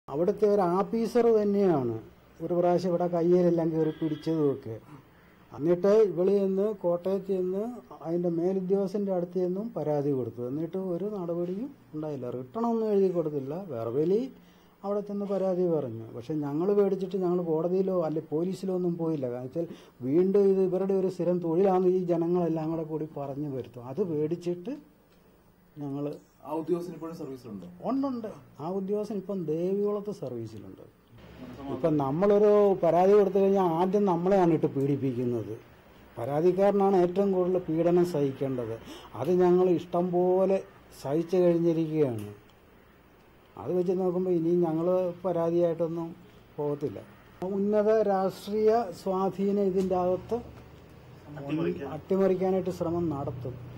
അവിടുത്തെ ഒരു ആഫീസർ തന്നെയാണ് ഒരു പ്രാവശ്യം ഇവിടെ കയ്യിലെല്ലാം കയറി പിടിച്ചതുമൊക്കെ എന്നിട്ട് ഇവളി നിന്ന് കോട്ടയത്ത് നിന്ന് അതിന്റെ മേലുദ്യോഗസ്ഥന്റെ അടുത്ത് നിന്നും പരാതി കൊടുത്തു എന്നിട്ട് ഒരു നടപടിയും ഉണ്ടായില്ല റിട്ടേൺ ഒന്നും എഴുതി കൊടുത്തില്ല വെർബലി അവിടെ ചെന്ന് പരാതി പറഞ്ഞു പക്ഷെ ഞങ്ങൾ പേടിച്ചിട്ട് ഞങ്ങൾ കോടതിയിലോ അല്ലെ പോലീസിലോ ഒന്നും പോയില്ല കാരണം വെച്ചാൽ വീണ്ടും ഇത് ഇവരുടെ ഒരു സ്ഥിരം തൊഴിലാണെന്ന് ഈ ജനങ്ങളെല്ലാം കൂടെ കൂടി പറഞ്ഞു വരുത്തും അത് പേടിച്ചിട്ട് ഞങ്ങൾ ആ ഉദ്യോഗസ്ഥൻ ഇപ്പോഴും സർവീസിലുണ്ടോ ഉണ്ടുണ്ട് ആ ഉദ്യോഗസ്ഥൻ ഇപ്പം ദേവികുളത്ത് സർവീസിലുണ്ട് ഇപ്പം നമ്മളൊരു പരാതി കൊടുത്തു കഴിഞ്ഞാൽ ആദ്യം നമ്മളെയാണ് ഇട്ട് പീഡിപ്പിക്കുന്നത് പരാതിക്കാരനാണ് ഏറ്റവും കൂടുതൽ പീഡനം സഹിക്കേണ്ടത് അത് ഞങ്ങൾ ഇഷ്ടം പോലെ സഹിച്ചു കഴിഞ്ഞിരിക്കുകയാണ് അത് വെച്ച് നോക്കുമ്പോൾ ഇനിയും ഞങ്ങൾ പരാതിയായിട്ടൊന്നും പോകത്തില്ല ഉന്നത രാഷ്ട്രീയ സ്വാധീനം ഇതിൻ്റെ അകത്ത് അട്ടിമറിക്കാനായിട്ട് ശ്രമം നടത്തും